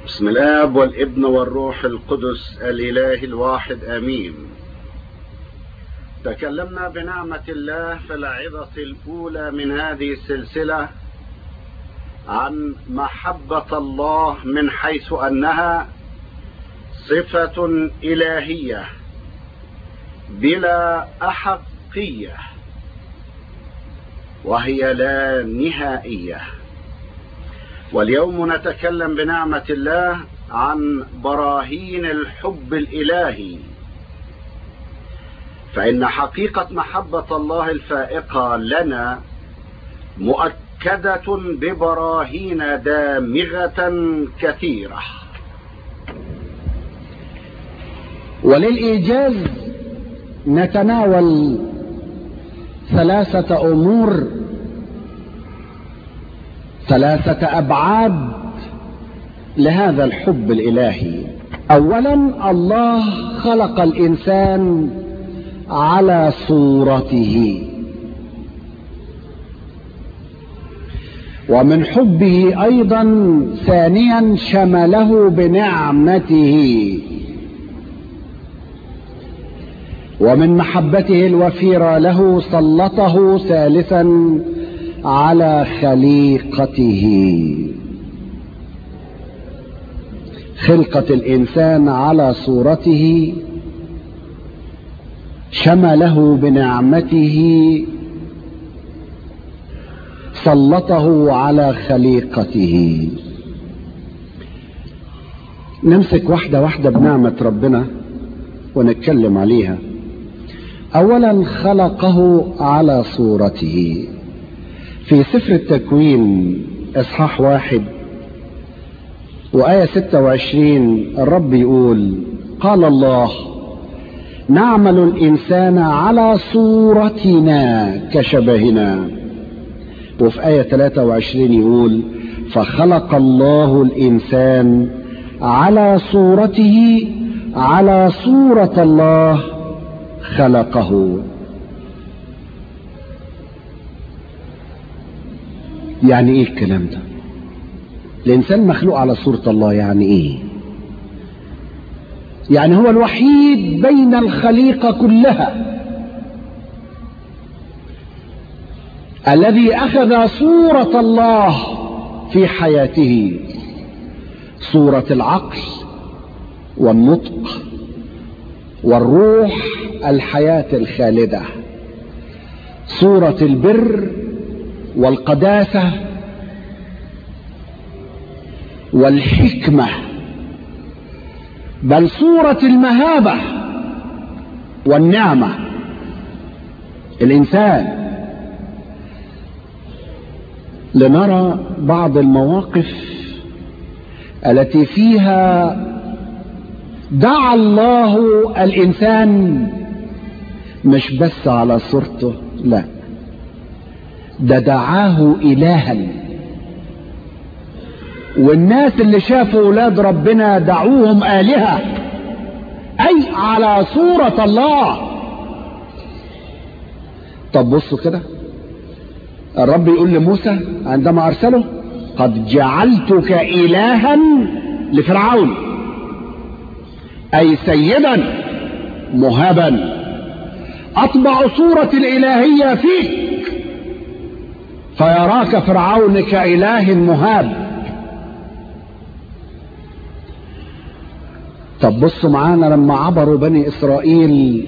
بسم الاب والابن والروح القدس الاله الواحد امين تكلمنا بنعمه الله في العظه الاولى من هذه السلسله عن محبه الله من حيث انها صفه الهيه بلا احقيه وهي لا نهائيه واليوم نتكلم بنعمة الله عن براهين الحب الإلهي فإن حقيقة محبة الله الفائقة لنا مؤكدة ببراهين دامغة كثيرة وللإيجاز نتناول ثلاثة أمور ثلاثة أبعاد لهذا الحب الإلهي أولا الله خلق الإنسان على صورته ومن حبه أيضا ثانيا شمله بنعمته ومن محبته الوفيرة له سلطه ثالثا على خليقته خلقة الإنسان على صورته شمله بنعمته سلطه على خليقته نمسك واحدة واحدة بنعمة ربنا ونتكلم عليها أولا خلقه على صورته في سفر التكوين اصحاح واحد وآية 26 الرب يقول قال الله نعمل الإنسان على صورتنا كشبهنا وفي آية 23 يقول فخلق الله الإنسان على صورته على صورة الله خلقه يعني ايه الكلام ده الانسان مخلوق على صورة الله يعني ايه يعني هو الوحيد بين الخليقة كلها الذي اخذ صورة الله في حياته صورة العقل والنطق والروح الحياة الخالدة صورة البر والقداسة والحكمة بل صورة المهابة والنعمة الإنسان لنرى بعض المواقف التي فيها دعا الله الإنسان مش بس على صورته لا ده دعاه إلها والناس اللي شافوا أولاد ربنا دعوهم آلهة أي على صورة الله طب بصوا كده الرب يقول لموسى عندما أرسله قد جعلتك إلها لفرعون أي سيدا مهابا أطبع صورة الإلهية فيك فيراك فرعون كإله مهاب طب بصوا معانا لما عبروا بني إسرائيل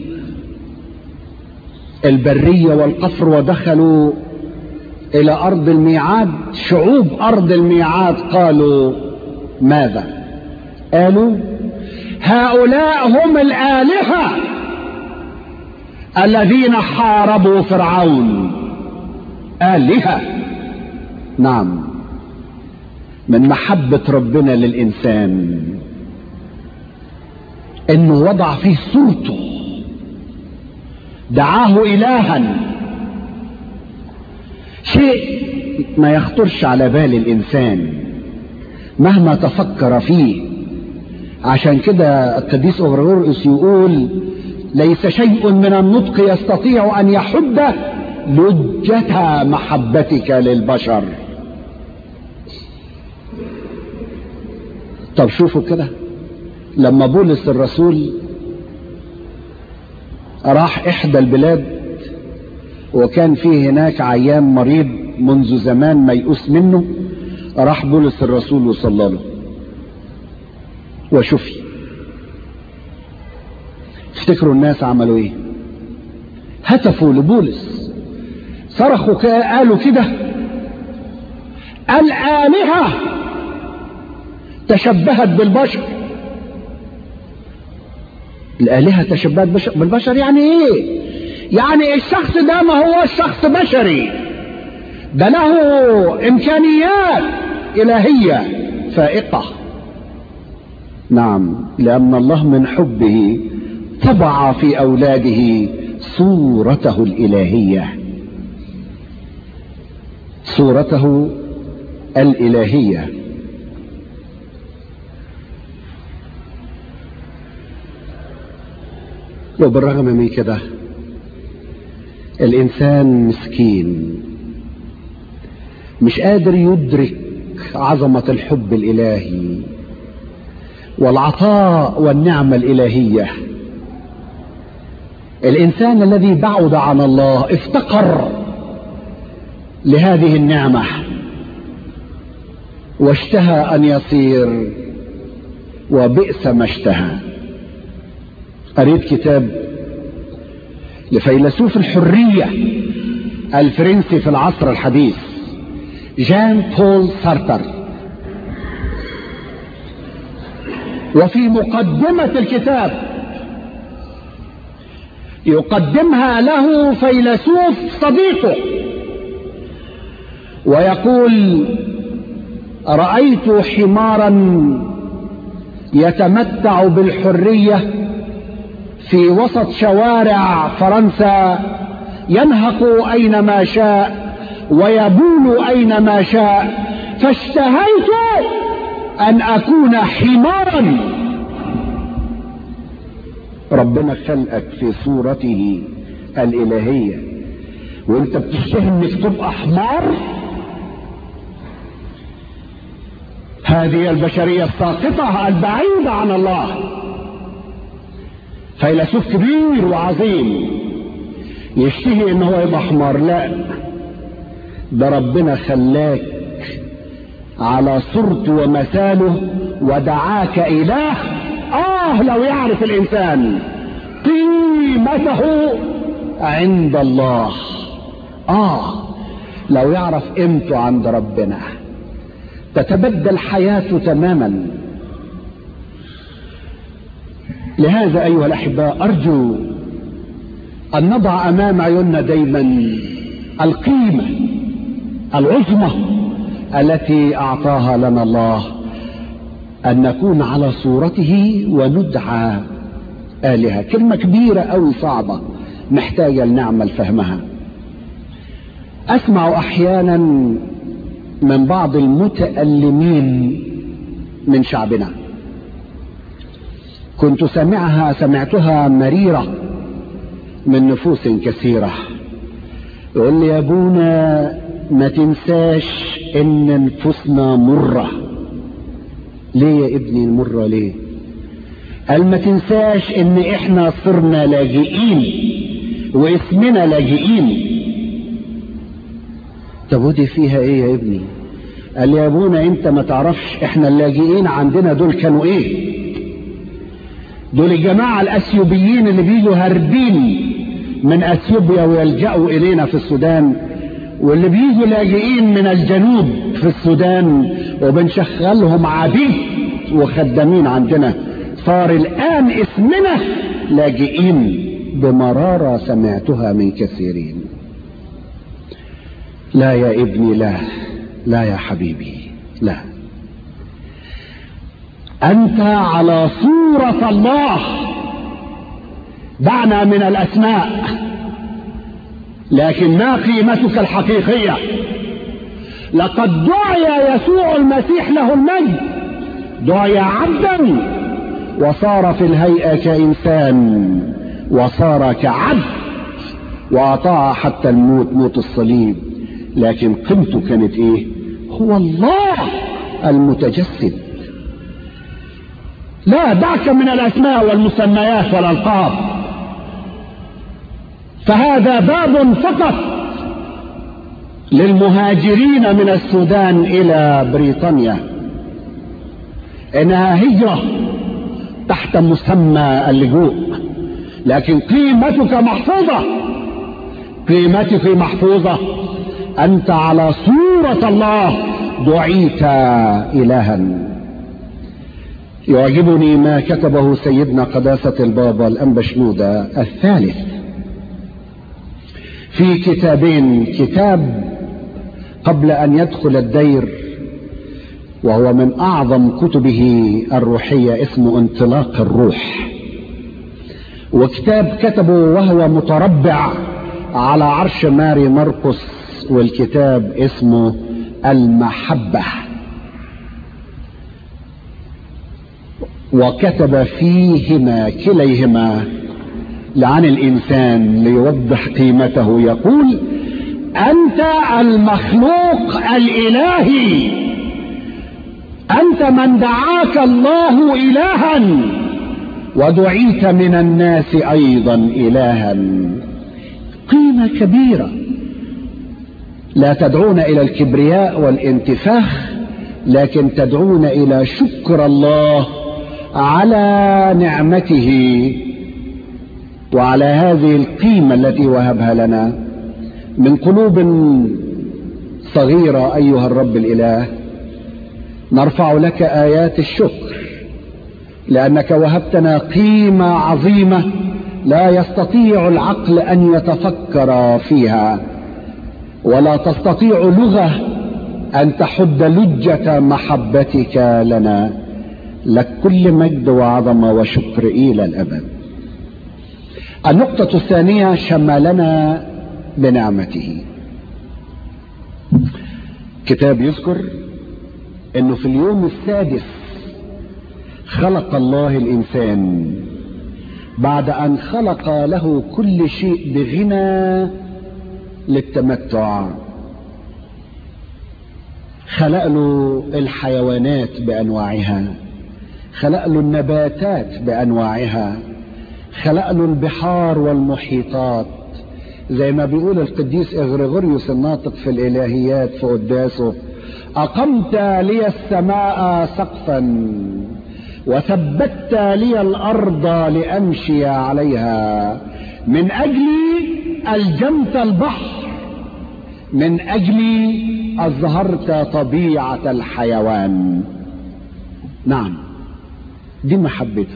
البرية والقفر ودخلوا إلى أرض الميعاد شعوب أرض الميعاد قالوا ماذا قالوا هؤلاء هم الآلهة الذين حاربوا فرعون آلهة نعم من محبة ربنا للإنسان إنه وضع فيه صورته دعاه إلها شيء ما يخطرش على بال الإنسان مهما تفكر فيه عشان كده القديس أغرغوريوس يقول ليس شيء من النطق يستطيع أن يحد لجة محبتك للبشر طب شوفوا كده لما بولس الرسول راح احدى البلاد وكان فيه هناك عيان مريض منذ زمان ميؤوس منه راح بولس الرسول وصلى له وشفي تفتكروا الناس عملوا ايه هتفوا لبولس صرخوا قالوا كده الآلهة تشبهت بالبشر الآلهة تشبهت بالبشر يعني ايه يعني الشخص ده ما هو شخص بشري ده له امكانيات الهية فائقة نعم لأن الله من حبه طبع في أولاده صورته الإلهية صورته الإلهية وبالرغم من كده الإنسان مسكين مش قادر يدرك عظمة الحب الإلهي والعطاء والنعمة الإلهية الإنسان الذي بعد عن الله افتقر لهذه النعمة واشتهى أن يصير وبئس ما اشتهى قريت كتاب لفيلسوف الحرية الفرنسي في العصر الحديث جان بول سارتر وفي مقدمة الكتاب يقدمها له فيلسوف صديقه ويقول رأيت حمارا يتمتع بالحرية في وسط شوارع فرنسا ينهق أينما شاء ويبول أينما شاء فاشتهيت أن أكون حمارا ربنا خلقك في صورته الإلهية وانت بتشتهي انك تبقى حمار هذه البشرية الساقطة البعيدة عن الله فيلسوف كبير وعظيم يشتهي ان هو يبقى حمار لا ده ربنا خلاك على صورته ومثاله ودعاك اله اه لو يعرف الانسان قيمته عند الله اه لو يعرف قيمته عند ربنا تتبدل حياته تماما لهذا ايها الاحباء ارجو ان نضع امام عيوننا دايما القيمه العظمى التي اعطاها لنا الله ان نكون على صورته وندعى الهه كلمه كبيره او صعبه محتاجه لنعمل فهمها اسمع احيانا من بعض المتألمين من شعبنا كنت سمعها سمعتها مريرة من نفوس كثيرة يقول لي يا ابونا ما تنساش ان نفوسنا مرة ليه يا ابني المرة ليه قال ما تنساش ان احنا صرنا لاجئين واسمنا لاجئين طب ودي فيها ايه يا ابني قال يا ابونا انت ما تعرفش احنا اللاجئين عندنا دول كانوا ايه دول الجماعة الاثيوبيين اللي بيجوا هاربين من اثيوبيا ويلجأوا الينا في السودان واللي بيجوا لاجئين من الجنوب في السودان وبنشغلهم عبيد وخدامين عندنا صار الان اسمنا لاجئين بمرارة سمعتها من كثيرين لا يا ابني لا لا يا حبيبي لا انت على صورة الله دعنا من الاسماء لكن ما قيمتك الحقيقية لقد دعي يسوع المسيح له المجد دعي عبدا وصار في الهيئة كإنسان وصار كعبد وأطاع حتى الموت موت الصليب لكن قيمته كانت ايه هو الله المتجسد لا دعك من الأسماء والمسميات والألقاب فهذا باب فقط للمهاجرين من السودان إلى بريطانيا إنها هجرة تحت مسمى اللجوء لكن قيمتك محفوظة قيمتك محفوظة أنت على صورة الله دعيت إلها يعجبني ما كتبه سيدنا قداسة البابا الأنبا شنودة الثالث في كتابين كتاب قبل أن يدخل الدير وهو من أعظم كتبه الروحية اسمه انطلاق الروح وكتاب كتبه وهو متربع على عرش ماري مرقس والكتاب اسمه المحبة وكتب فيهما كليهما عن الإنسان ليوضح قيمته يقول أنت المخلوق الإلهي أنت من دعاك الله إلها ودعيت من الناس أيضا إلها قيمة كبيرة لا تدعون إلى الكبرياء والانتفاخ لكن تدعون إلى شكر الله على نعمته وعلى هذه القيمة التي وهبها لنا من قلوب صغيرة أيها الرب الإله نرفع لك آيات الشكر لأنك وهبتنا قيمة عظيمة لا يستطيع العقل أن يتفكر فيها ولا تستطيع لغة أن تحد لجة محبتك لنا لك كل مجد وعظمة وشكر إلى الأبد النقطة الثانية شملنا بنعمته كتاب يذكر انه في اليوم السادس خلق الله الانسان بعد ان خلق له كل شيء بغنى للتمتع خلق له الحيوانات بانواعها خلق له النباتات بانواعها خلق له البحار والمحيطات زي ما بيقول القديس اغريغوريوس الناطق في الالهيات في قداسه اقمت لي السماء سقفا وثبت لي الارض لامشي عليها من اجلي الجمت البحر من اجلي اظهرت طبيعه الحيوان نعم دي محبته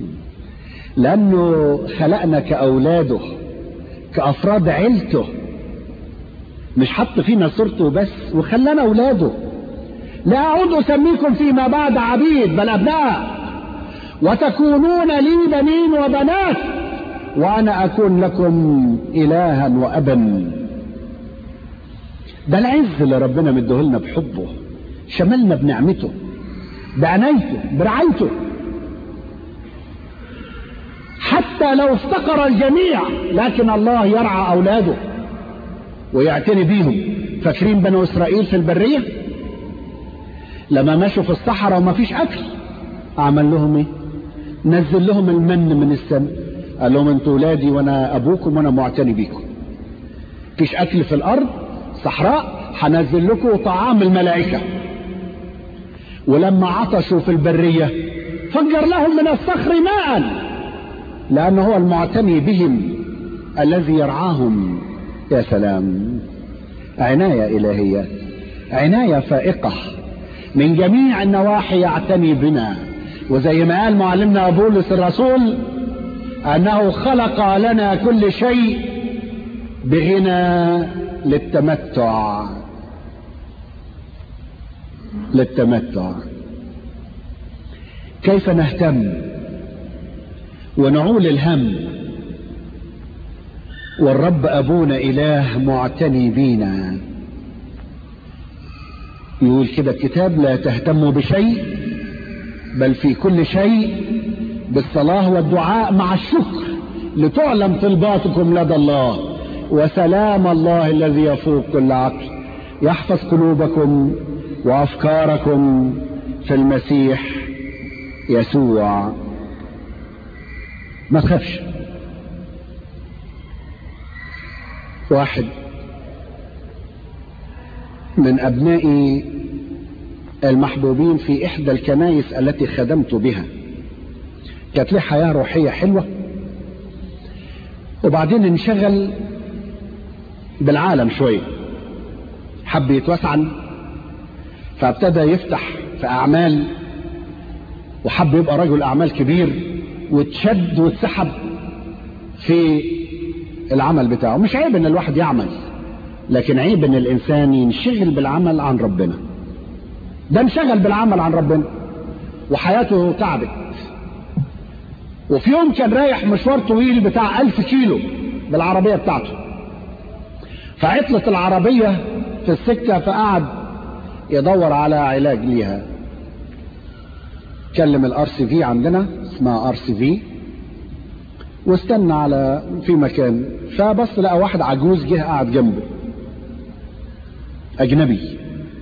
لانه خلقنا كاولاده كافراد عيلته مش حط فينا صورته بس وخلانا اولاده لا اعود اسميكم فيما بعد عبيد بل ابناء وتكونون لي بنين وبنات وانا اكون لكم الها وابا ده العز اللي ربنا مديهولنا بحبه شملنا بنعمته بعنايته برعايته حتى لو افتقر الجميع لكن الله يرعى اولاده ويعتني بيهم فاكرين بنو اسرائيل في البريه لما مشوا في الصحراء وما فيش اكل عمل لهم ايه نزل لهم المن من السماء قال لهم انتوا ولادي وانا ابوكم وانا معتني بيكم فيش اكل في الارض صحراء هنزل لكم طعام الملائكه ولما عطشوا في البريه فجر لهم من الصخر ماء لانه هو المعتني بهم الذي يرعاهم يا سلام عنايه الهيه عنايه فائقه من جميع النواحي يعتني بنا وزي ما قال معلمنا بولس الرسول انه خلق لنا كل شيء بغنى للتمتع للتمتع كيف نهتم ونعول الهم والرب ابونا اله معتني بينا يقول كده الكتاب لا تهتموا بشيء بل في كل شيء بالصلاه والدعاء مع الشكر لتعلم طلباتكم لدى الله وسلام الله الذي يفوق كل عقل يحفظ قلوبكم وافكاركم في المسيح يسوع ما تخافش واحد من أبنائي المحبوبين في إحدى الكنائس التي خدمت بها كانت له حياة روحية حلوة وبعدين انشغل بالعالم شوية حب يتوسعن فابتدى يفتح في أعمال وحب يبقى رجل أعمال كبير واتشد واتسحب في العمل بتاعه مش عيب ان الواحد يعمل لكن عيب ان الانسان ينشغل بالعمل عن ربنا ده انشغل بالعمل عن ربنا وحياته تعبت وفي يوم كان رايح مشوار طويل بتاع ألف كيلو بالعربية بتاعته فعطلت العربية في السكة فقعد يدور على علاج ليها كلم الار سي في عندنا اسمها ار سي في واستنى على في مكان فبص لقى واحد عجوز جه قاعد جنبه اجنبي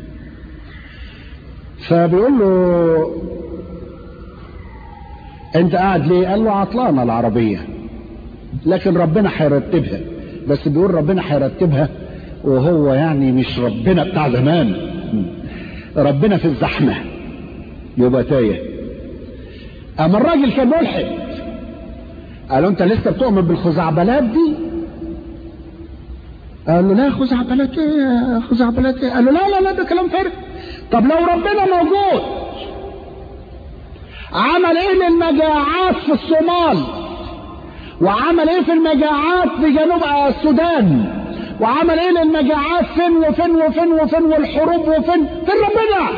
فبيقول له انت قاعد ليه قال له عطلانه العربيه لكن ربنا هيرتبها بس بيقول ربنا هيرتبها وهو يعني مش ربنا بتاع زمان ربنا في الزحمه يبقى تايه اما الراجل كان ملحد قال له انت لسه بتؤمن بالخزعبلات دي قال له لا خزعبلات ايه خزعبلات ايه قال له لا لا لا ده كلام فارغ طب لو ربنا موجود عمل ايه للمجاعات في الصومال وعمل ايه في المجاعات في جنوب السودان وعمل ايه للمجاعات فين وفين وفين وفين والحروب وفين فين ربنا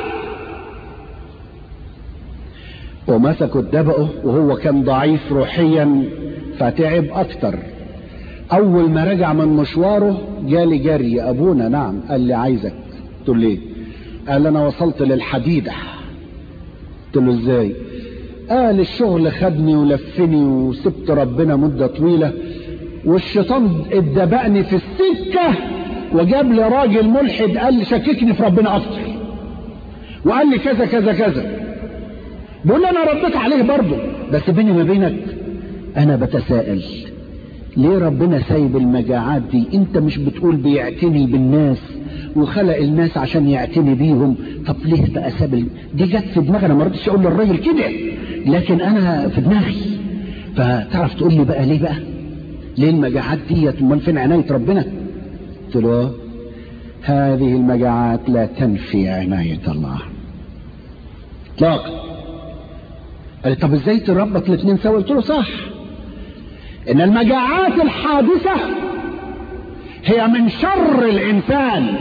ومسكوا اتدبقوا وهو كان ضعيف روحيا فتعب اكتر اول ما رجع من مشواره جالي جري يا ابونا نعم قال لي عايزك قلت له ليه قال انا وصلت للحديدة قلت له ازاي قال الشغل خدني ولفني وسبت ربنا مدة طويلة والشيطان اتدبقني في السكة وجاب لي راجل ملحد قال لي شككني في ربنا اكتر وقال لي كذا كذا كذا بقول انا رديت عليه برضه بس بيني وبينك انا بتساءل ليه ربنا سايب المجاعات دي انت مش بتقول بيعتني بالناس وخلق الناس عشان يعتني بيهم طب ليه بقى ساب دي جت في دماغي انا ما رضيتش اقول للراجل كده لكن انا في دماغي فتعرف تقول لي بقى ليه بقى ليه المجاعات ديت امال فين عنايه ربنا قلت له هذه المجاعات لا تنفي عنايه الله اطلاقا قال طب ازاي تربط الاثنين سوا قلت له صح ان المجاعات الحادثة هي من شر الانسان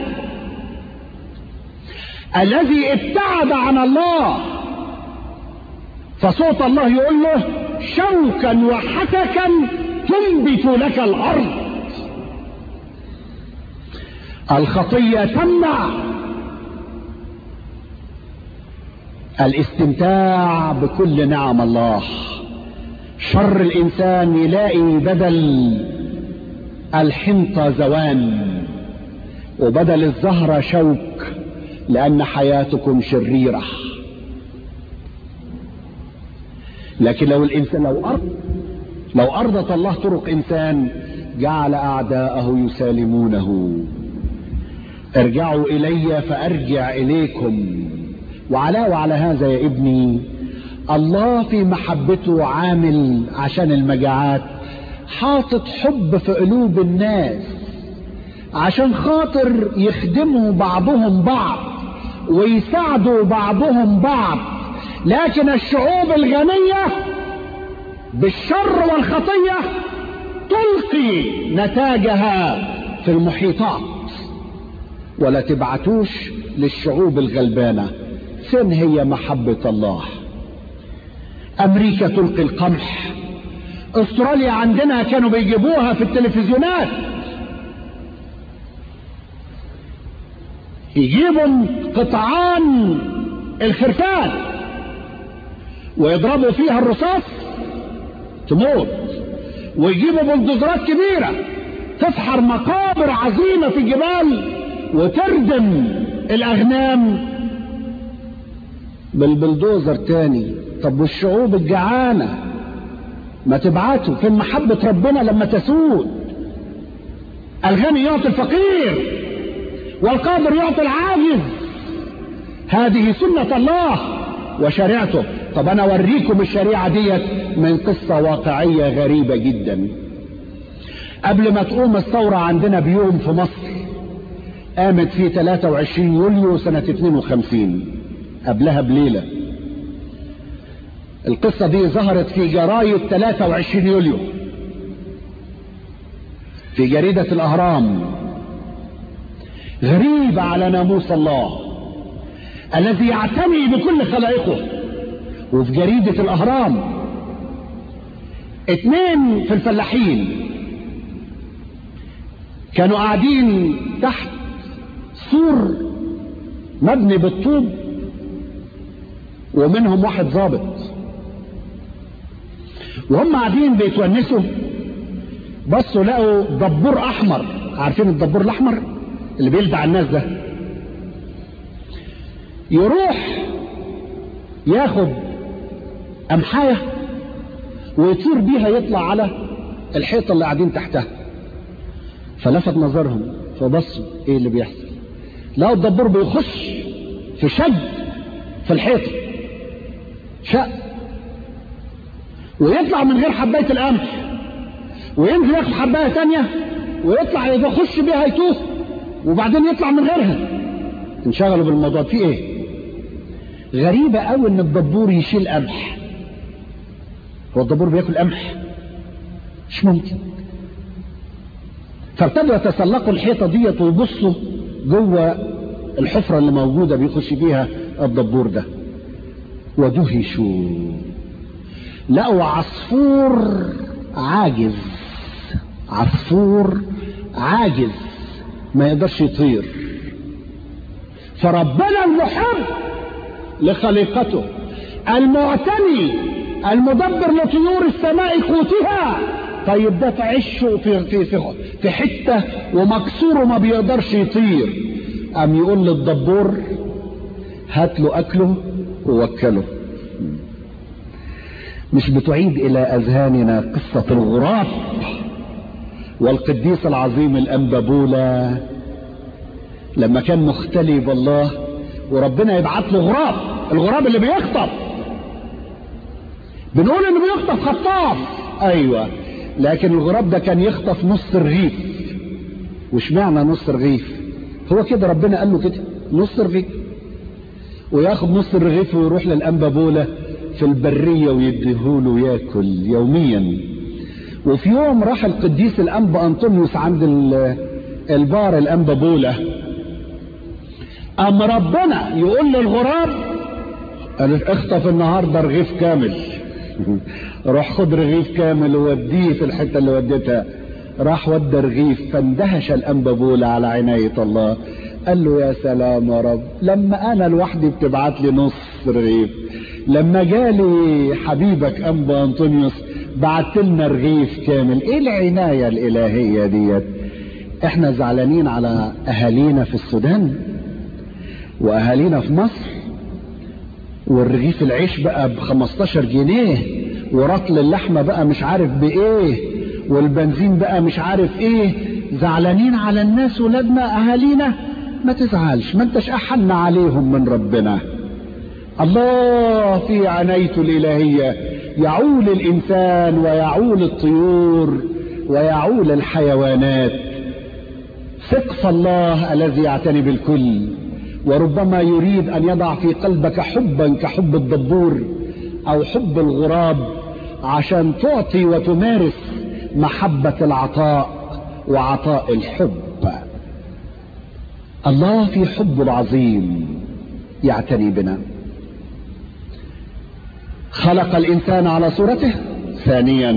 الذي ابتعد عن الله فصوت الله يقول له شوكا وحسكا تنبت لك الارض الخطية تمنع الاستمتاع بكل نعم الله شر الانسان يلاقي بدل الحنطة زوان وبدل الزهرة شوك لان حياتكم شريرة لكن لو الانسان لو ارض لو ارضت الله طرق انسان جعل اعداءه يسالمونه ارجعوا الي فارجع اليكم وعلاوة على هذا يا ابني الله في محبته عامل عشان المجاعات حاطط حب في قلوب الناس عشان خاطر يخدموا بعضهم بعض ويساعدوا بعضهم بعض لكن الشعوب الغنية بالشر والخطية تلقي نتاجها في المحيطات ولا تبعتوش للشعوب الغلبانه فين هي محبة الله امريكا تلقي القمح استراليا عندنا كانوا بيجيبوها في التلفزيونات يجيبوا قطعان الخرفان ويضربوا فيها الرصاص تموت ويجيبوا بلدوزرات كبيرة تفحر مقابر عظيمة في الجبال وتردم الأغنام بالبلدوزر تاني طب والشعوب الجعانة ما تبعتوا فين محبة ربنا لما تسود الغني يعطي الفقير والقادر يعطي العاجز هذه سنة الله وشريعته طب انا اوريكم الشريعة ديت من قصة واقعية غريبة جدا قبل ما تقوم الثورة عندنا بيوم في مصر قامت في 23 يوليو سنة 52 قبلها بليلة القصة دي ظهرت في جرايد 23 يوليو في جريدة الأهرام غريبة على ناموس الله الذي يعتني بكل خلائقه وفي جريدة الأهرام اتنين في الفلاحين كانوا قاعدين تحت سور مبني بالطوب ومنهم واحد ظابط وهم قاعدين بيتونسوا بصوا لقوا دبور احمر عارفين الدبور الاحمر اللي بيلدع الناس ده يروح ياخد امحايه ويطير بيها يطلع على الحيطه اللي قاعدين تحتها فلفت نظرهم فبصوا ايه اللي بيحصل لقوا الدبور بيخش في شد في الحيطه شق ويطلع من غير حبايه القمح وينزل ياخد حبايه تانية ويطلع يخش بيها يتوه وبعدين يطلع من غيرها انشغلوا بالموضوع في ايه غريبة قوي ان الدبور يشيل قمح هو الدبور بياكل قمح مش ممكن فابتدوا يتسلقوا الحيطة ديت ويبصوا جوه الحفرة اللي موجودة بيخش فيها الدبور ده ودهشوا لقوا عصفور عاجز عصفور عاجز ما يقدرش يطير فربنا المحب لخليقته المعتني المدبر لطيور السماء قوتها طيب ده تعشه في في في, في حته ومكسور وما بيقدرش يطير قام يقول للدبور هات له اكله ووكله مش بتعيد الى اذهاننا قصه الغراب والقديس العظيم الانبابولا لما كان مختلي بالله وربنا يبعت له غراب الغراب اللي بيخطف بنقول انه بيخطف خطاف ايوه لكن الغراب ده كان يخطف نص رغيف وش معنى نص رغيف هو كده ربنا قال له كده نص رغيف وياخد نص الرغيف ويروح للانبابوله في البريه ويديهوله ياكل يوميا وفي يوم راح القديس الانبا انطونيوس عند البار الانبا بوله ام ربنا يقول للغراب قال اخطف النهارده رغيف كامل روح خد رغيف كامل ووديه في الحته اللي وديتها راح ودى رغيف فاندهش الانبا بوله على عنايه الله قال له يا سلام يا رب لما انا لوحدي بتبعت لي نص رغيف لما جالي حبيبك انبا انطونيوس بعت لنا رغيف كامل ايه العنايه الالهيه ديت احنا زعلانين على اهالينا في السودان واهالينا في مصر والرغيف العيش بقى ب 15 جنيه ورطل اللحمه بقى مش عارف بايه والبنزين بقى مش عارف ايه زعلانين على الناس ولادنا اهالينا ما تزعلش ما انتش احن عليهم من ربنا الله في عنايته الالهيه يعول الانسان ويعول الطيور ويعول الحيوانات ثق في الله الذي يعتني بالكل وربما يريد ان يضع في قلبك حبا كحب الدبور او حب الغراب عشان تعطي وتمارس محبه العطاء وعطاء الحب الله في حب العظيم يعتني بنا خلق الانسان على صورته ثانيا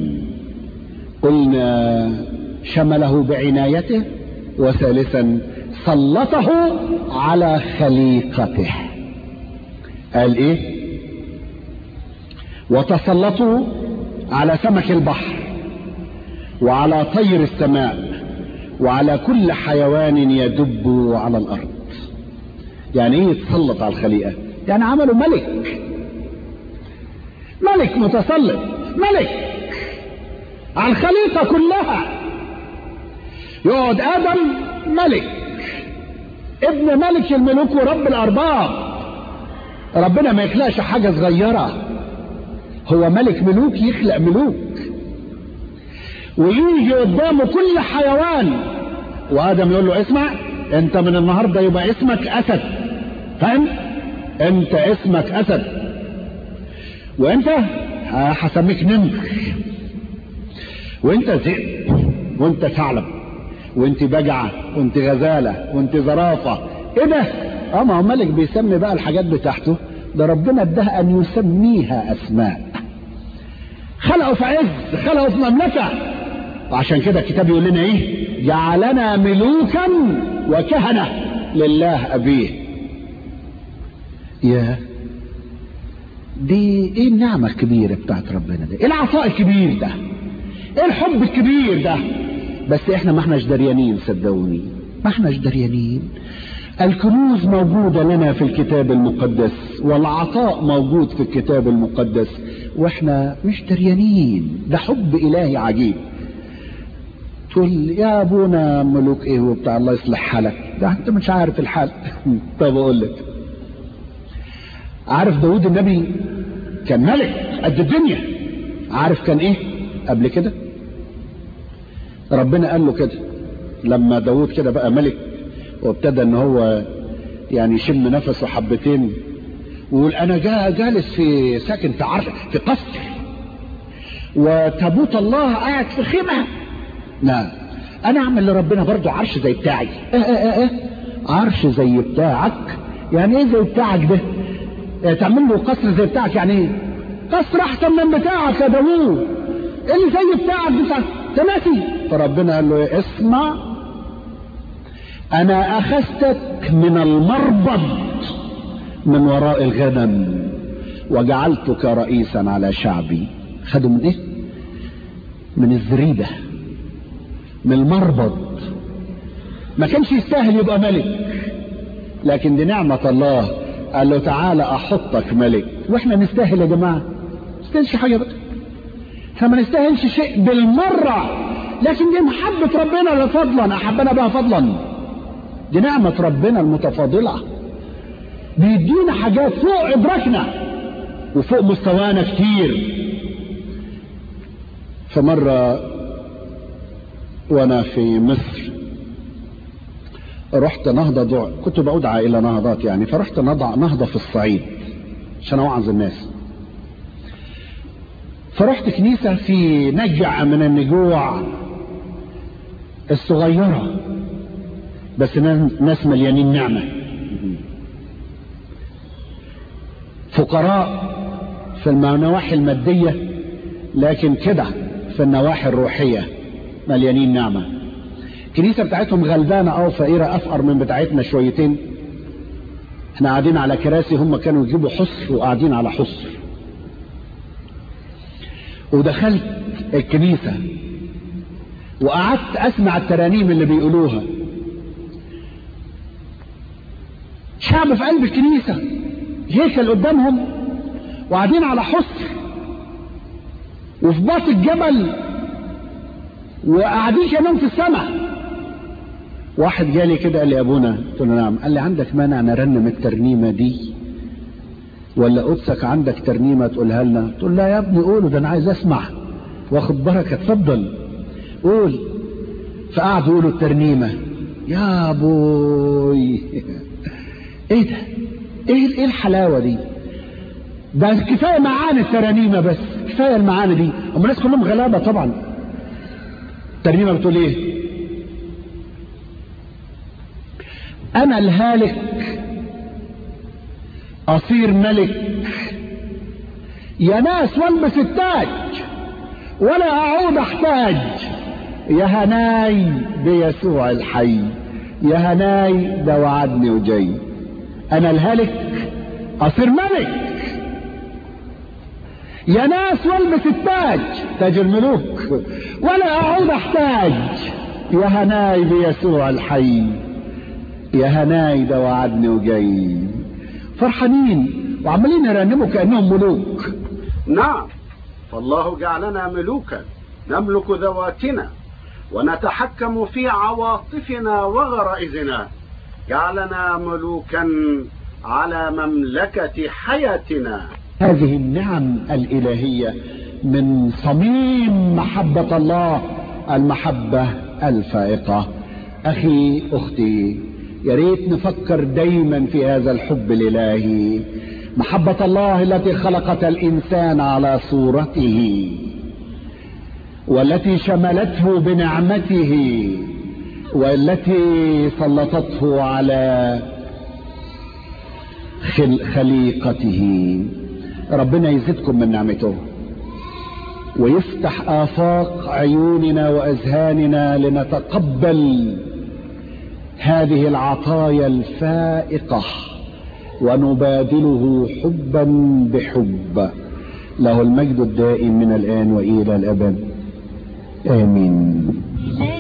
قلنا شمله بعنايته وثالثا سلطه على خليقته قال ايه وتسلطوا على سمك البحر وعلى طير السماء وعلى كل حيوان يدب على الارض يعني ايه يتسلط على الخليقه يعني عملوا ملك ملك متسلط ملك على الخليقة كلها يقعد آدم ملك ابن ملك الملوك ورب الأرباب ربنا ما يخلقش حاجة صغيرة هو ملك ملوك يخلق ملوك ويجي قدامه كل حيوان وآدم يقول له اسمع انت من النهاردة يبقى اسمك أسد فاهم انت اسمك أسد وانت هسميك نمر وانت ذئب وانت ثعلب وانت بجعة وانت غزالة وانت زرافة ايه ده اه ما هو ملك بيسمي بقى الحاجات بتاعته ده ربنا ادها ان يسميها اسماء خلقوا في عز خلقوا في مملكة وعشان كده الكتاب يقول لنا ايه جعلنا ملوكا وكهنة لله ابيه يا دي ايه النعمة الكبيرة بتاعت ربنا دي ايه العطاء الكبير ده ايه الحب الكبير ده بس احنا ما احناش دريانين صدقوني ما احناش دريانين الكنوز موجودة لنا في الكتاب المقدس والعطاء موجود في الكتاب المقدس واحنا مش دريانين ده حب الهي عجيب تقول يا ابونا ملوك ايه وبتاع الله يصلح حالك ده انت مش عارف الحال طب اقول لك عارف داود النبي كان ملك قد الدنيا عارف كان ايه قبل كده ربنا قال له كده لما داود كده بقى ملك وابتدى ان هو يعني يشم نفسه حبتين ويقول انا جا جالس في ساكن في عرش في قصر وتابوت الله قاعد في خيمه لا انا اعمل لربنا برضو عرش زي بتاعي اه اه اه عرش زي بتاعك يعني ايه زي بتاعك ده اه تعمل له قصر زي بتاعك يعني ايه قصر احسن من بتاعك يا داوود اللي زي بتاعك بتاعك تناسي فربنا قال له اسمع انا اخذتك من المربض من وراء الغنم وجعلتك رئيسا على شعبي خدوا من ايه من الزريبه من المربض ما كانش يستاهل يبقى ملك لكن دي نعمة الله قال له تعالى احطك ملك واحنا نستاهل يا جماعة ما نستاهلش حاجة بقى احنا ما نستاهلش شيء بالمرة لكن دي محبة ربنا لفضلا احبنا بها فضلا دي نعمة ربنا المتفاضلة بيدينا حاجات فوق ادراكنا وفوق مستوانا كتير فمرة وانا في مصر رحت نهضة دع... كنت بأدعى إلى نهضات يعني فرحت نهضة, نهضة في الصعيد عشان أوعظ الناس فرحت كنيسة في نجع من النجوع الصغيرة بس ناس مليانين نعمة فقراء في النواحي المادية لكن كده في النواحي الروحية مليانين نعمة الكنيسة بتاعتهم غلبانة أو فقيرة أفقر من بتاعتنا شويتين احنا قاعدين على كراسي هم كانوا يجيبوا حصر وقاعدين على حصر ودخلت الكنيسة وقعدت أسمع الترانيم اللي بيقولوها شعب في قلب الكنيسة هيكل قدامهم وقاعدين على حصر وفي باط الجبل وقاعدين كمان في السماء واحد جالي كده قال لي ابونا قلت له نعم قال لي عندك مانع نرنم الترنيمه دي ولا قدسك عندك ترنيمه تقولها لنا قلت له لا يا ابني قوله ده انا عايز اسمع واخد بركه اتفضل قول فقعدوا يقولوا الترنيمه يا ابوي ايه ده ايه ايه الحلاوه دي ده كفايه معاني الترانيمه بس كفايه المعاني دي هم الناس كلهم غلابه طبعا الترنيمه بتقول ايه انا الهالك اصير ملك يا ناس والبس التاج ولا اعود احتاج يا هناي بيسوع الحي يا هناي ده وعدني وجاي انا الهالك اصير ملك يا ناس والبس التاج تاج الملوك ولا اعود احتاج يا هناي بيسوع الحي يا هناي ده وعدني وجاي فرحانين وعمالين يرنموا كانهم ملوك نعم فالله جعلنا ملوكا نملك ذواتنا ونتحكم في عواطفنا وغرائزنا جعلنا ملوكا على مملكة حياتنا هذه النعم الإلهية من صميم محبة الله المحبة الفائقة أخي أختي يا ريت نفكر دايما في هذا الحب الإلهي محبة الله التي خلقت الإنسان على صورته والتي شملته بنعمته والتي سلطته على خليقته ربنا يزيدكم من نعمته ويفتح آفاق عيوننا وأذهاننا لنتقبل هذه العطايا الفائقة ونبادله حبا بحب له المجد الدائم من الآن وإلى الأبد آمين